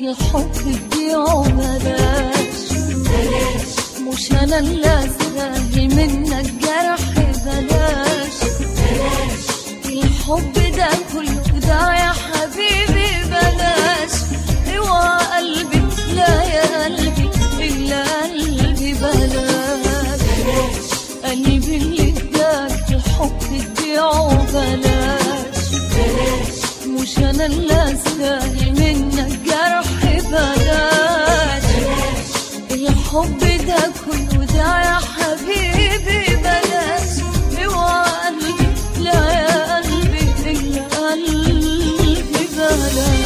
الحب تبيعه بلاش مش انا اللي استاهل منك جرح بلاش الحب ده كله ده يا حبيبي بلاش اوعى قلبي لا يا قلبي الا قلبي بلاش قلبي اللي اداك الحب تبيعه بلاش مش انا اللي استاهل منك جرح بلاش الحب ده كله ده يا حبيبي بلاش اوعى قلبي لا يا قلبي الا قلبي بلاش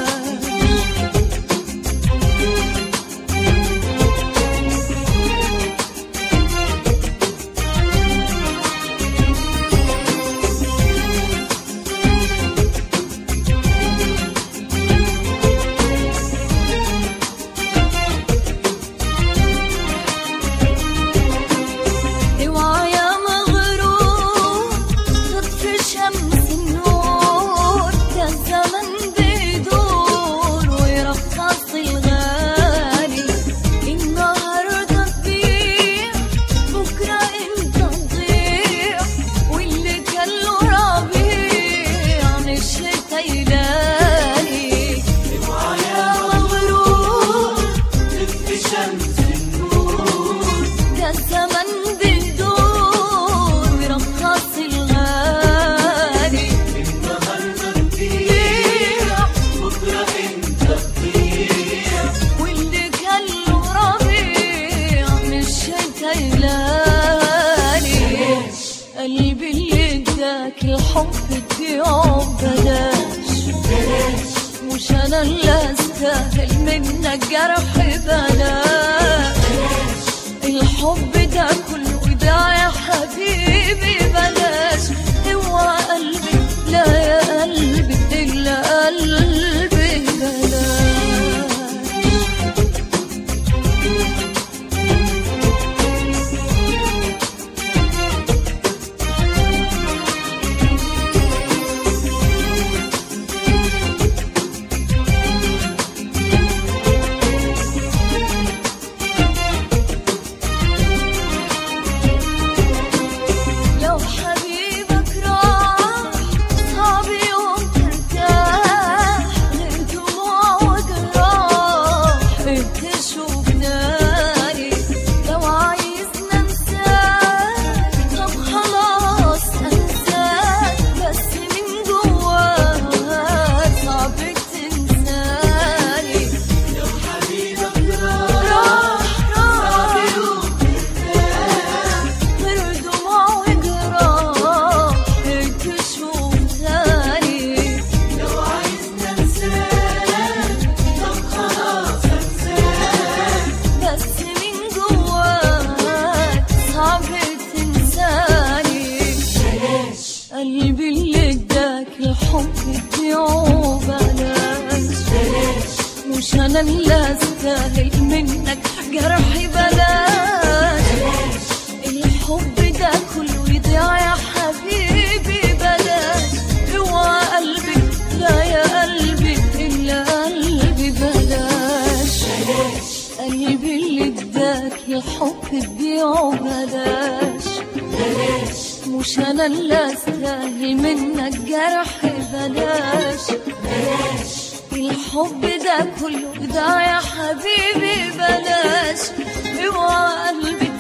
اوعى يا مغرور تطفي شمس النور ده الزمن بيدور ويرخص الغالي النهارده تبيع بكره انت تضيع واللي كان له ربيع من الشتا يلالي اوعى يا مغرور تطفي شمس النور ده الزمن بيدور ويرخص الغالي النهارده تضيع بكره انت تضيع واللي كان له ربيع من الشتا يلالي قلبي اللي اداك الحب تبيعه ببلاش مش انا اللي استاهل منك جرح بلاش الحب ده كله ده يا حبيبي بلاش اوعى قلبي لا يا قلبي الا قلبي بلاش لو حبيبك راح صعب يوم ترتاح غير دموع وجراح تشوف ناري لو عايز ننساك طب خلاص انساك بس من جواك صعب تنساني لو حبيبك راح راح راح غير دموع وجراح تشوف تاني لو عايز ننساك طب خلاص انساك بس من جواك صعب تنساني قلبي اللي اداك الحب تبيعه بلاش مش انا اللي استاهل منك جرحي بلاش الحب ده كله يضيع يا حبيبي بلاش اوعى قلبي لا يا قلبي الا قلبي بلاش قلبي اللي اداك الحب تبيعه بلاش مش انا اللي استاهل منك جرح بلاش الحب ده كله ده يا حبيبي بلاش اوعى قلبي